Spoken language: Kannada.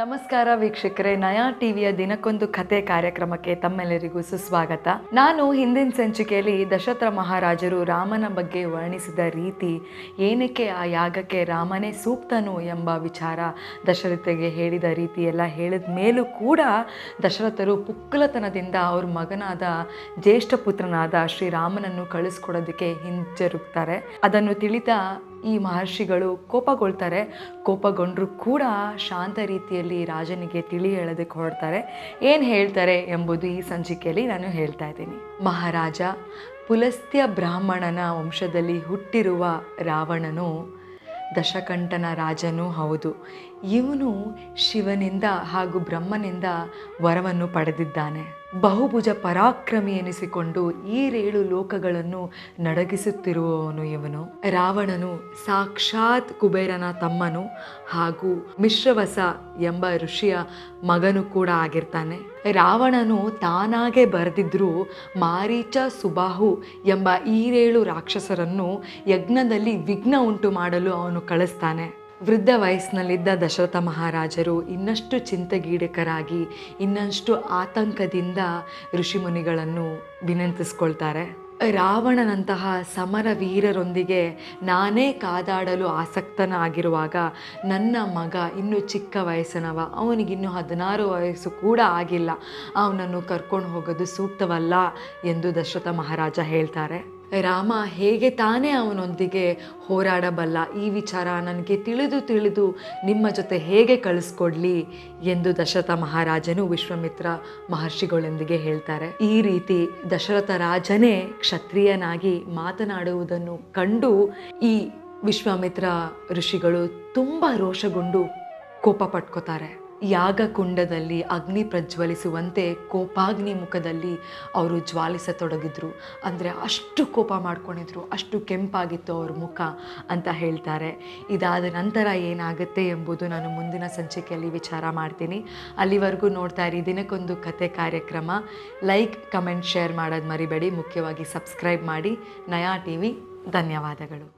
ನಮಸ್ಕಾರ ವೀಕ್ಷಕರೇ ನಯಾ ಟಿವಿಯ ದಿನಕ್ಕೊಂದು ಕತೆ ಕಾರ್ಯಕ್ರಮಕ್ಕೆ ತಮ್ಮೆಲ್ಲರಿಗೂ ಸುಸ್ವಾಗತ ನಾನು ಹಿಂದಿನ ಸಂಚಿಕೆಯಲ್ಲಿ ದಶರಥ ಮಹಾರಾಜರು ರಾಮನ ಬಗ್ಗೆ ವರ್ಣಿಸಿದ ರೀತಿ ಏನಕ್ಕೆ ಆ ಯಾಗಕ್ಕೆ ರಾಮನೇ ಸೂಕ್ತನು ಎಂಬ ವಿಚಾರ ದಶರಥಗೆ ಹೇಳಿದ ರೀತಿ ಎಲ್ಲ ಹೇಳಿದ ಮೇಲೂ ಕೂಡ ದಶರಥರು ಪುಕ್ಕಲತನದಿಂದ ಅವ್ರ ಮಗನಾದ ಜ್ಯೇಷ್ಠ ಪುತ್ರನಾದ ಶ್ರೀರಾಮನನ್ನು ಕಳಿಸ್ಕೊಡೋದಕ್ಕೆ ಹಿಂಜರುಗ್ತಾರೆ ಅದನ್ನು ತಿಳಿದ ಈ ಮಹರ್ಷಿಗಳು ಕೋಪಗೊಳ್ತಾರೆ ಕೋಪಗೊಂಡರೂ ಕೂಡ ಶಾಂತ ರೀತಿಯಲ್ಲಿ ರಾಜನಿಗೆ ತಿಳಿ ಹೇಳೋದಕ್ಕೆ ಹೊರಡ್ತಾರೆ ಏನು ಹೇಳ್ತಾರೆ ಎಂಬುದು ಈ ಸಂಚಿಕೆಯಲ್ಲಿ ನಾನು ಹೇಳ್ತಾ ಇದ್ದೀನಿ ಮಹಾರಾಜ ಪುಲಸ್ತ್ಯ ಬ್ರಾಹ್ಮಣನ ವಂಶದಲ್ಲಿ ಹುಟ್ಟಿರುವ ರಾವಣನು ದಶಕಂಠನ ರಾಜನೂ ಹೌದು ಇವನು ಶಿವನಿಂದ ಹಾಗೂ ಬ್ರಹ್ಮನಿಂದ ವರವನ್ನು ಪಡೆದಿದ್ದಾನೆ ಬಹುಭುಜ ಪರಾಕ್ರಮಿ ಎನಿಸಿಕೊಂಡು ಈರೇಳು ಲೋಕಗಳನ್ನು ನಡಗಿಸುತ್ತಿರುವವನು ಇವನು ರಾವಣನು ಸಾಕ್ಷಾತ್ ಕುಬೇರನ ತಮ್ಮನು ಹಾಗೂ ಮಿಶ್ರವಸ ಎಂಬ ಋಷಿಯ ಮಗನು ಕೂಡ ಆಗಿರ್ತಾನೆ ರಾವಣನು ತಾನಾಗೆ ಬರೆದಿದ್ರೂ ಮಾರೀಚ ಸುಬಾಹು ಎಂಬ ಈರೇಳು ರಾಕ್ಷಸರನ್ನು ಯಜ್ಞದಲ್ಲಿ ವಿಘ್ನ ಉಂಟು ಮಾಡಲು ಅವನು ಕಳಿಸ್ತಾನೆ ವೃದ್ಧ ವಯಸ್ಸಿನಲ್ಲಿದ್ದ ದಶರಥ ಮಹಾರಾಜರು ಇನ್ನಷ್ಟು ಚಿಂತೆಗೀಡಕರಾಗಿ ಇನ್ನಷ್ಟು ಆತಂಕದಿಂದ ಋಷಿಮುನಿಗಳನ್ನು ವಿನಂತಿಸ್ಕೊಳ್ತಾರೆ ರಾವಣನಂತಹ ಸಮರ ವೀರರೊಂದಿಗೆ ನಾನೇ ಕಾದಾಡಲು ಆಸಕ್ತನಾಗಿರುವಾಗ ನನ್ನ ಮಗ ಇನ್ನೂ ಚಿಕ್ಕ ವಯಸ್ಸಿನವ ಅವನಿಗಿನ್ನೂ ಹದಿನಾರು ವಯಸ್ಸು ಕೂಡ ಆಗಿಲ್ಲ ಅವನನ್ನು ಕರ್ಕೊಂಡು ಹೋಗೋದು ಸೂಕ್ತವಲ್ಲ ಎಂದು ದಶರಥ ಮಹಾರಾಜ ಹೇಳ್ತಾರೆ ರಾಮ ಹೇಗೆ ತಾನೇ ಅವನೊಂದಿಗೆ ಹೋರಾಡಬಲ್ಲ ಈ ವಿಚಾರ ನನಗೆ ತಿಳಿದು ತಿಳಿದು ನಿಮ್ಮ ಜೊತೆ ಹೇಗೆ ಕಳಿಸ್ಕೊಡ್ಲಿ ಎಂದು ದಶರಥ ಮಹಾರಾಜನು ವಿಶ್ವಾಮಿತ್ರ ಮಹರ್ಷಿಗಳೊಂದಿಗೆ ಹೇಳ್ತಾರೆ ಈ ರೀತಿ ದಶರಥ ರಾಜನೇ ಕ್ಷತ್ರಿಯನಾಗಿ ಮಾತನಾಡುವುದನ್ನು ಕಂಡು ಈ ವಿಶ್ವಾಮಿತ್ರ ಋಷಿಗಳು ತುಂಬ ರೋಷಗೊಂಡು ಕೋಪ ಪಟ್ಕೋತಾರೆ ಯಾಗ ಕುಂಡದಲ್ಲಿ ಅಗ್ನಿ ಪ್ರಜ್ವಲಿಸುವಂತೆ ಕೋಪಾಗ್ನಿ ಮುಖದಲ್ಲಿ ಅವರು ಜ್ವಾಲಿಸತೊಡಗಿದ್ರು ಅಂದರೆ ಅಷ್ಟು ಕೋಪ ಮಾಡ್ಕೊಂಡಿದ್ರು ಅಷ್ಟು ಕೆಂಪಾಗಿತ್ತು ಅವ್ರ ಮುಖ ಅಂತ ಹೇಳ್ತಾರೆ ಇದಾದ ನಂತರ ಏನಾಗುತ್ತೆ ಎಂಬುದು ನಾನು ಮುಂದಿನ ಸಂಚಿಕೆಯಲ್ಲಿ ವಿಚಾರ ಮಾಡ್ತೀನಿ ಅಲ್ಲಿವರೆಗೂ ನೋಡ್ತಾ ಇರಿ ದಿನಕ್ಕೊಂದು ಕತೆ ಕಾರ್ಯಕ್ರಮ ಲೈಕ್ ಕಮೆಂಟ್ ಶೇರ್ ಮಾಡೋದು ಮರಿಬೇಡಿ ಮುಖ್ಯವಾಗಿ ಸಬ್ಸ್ಕ್ರೈಬ್ ಮಾಡಿ ನಯಾ ಟಿ ವಿ ಧನ್ಯವಾದಗಳು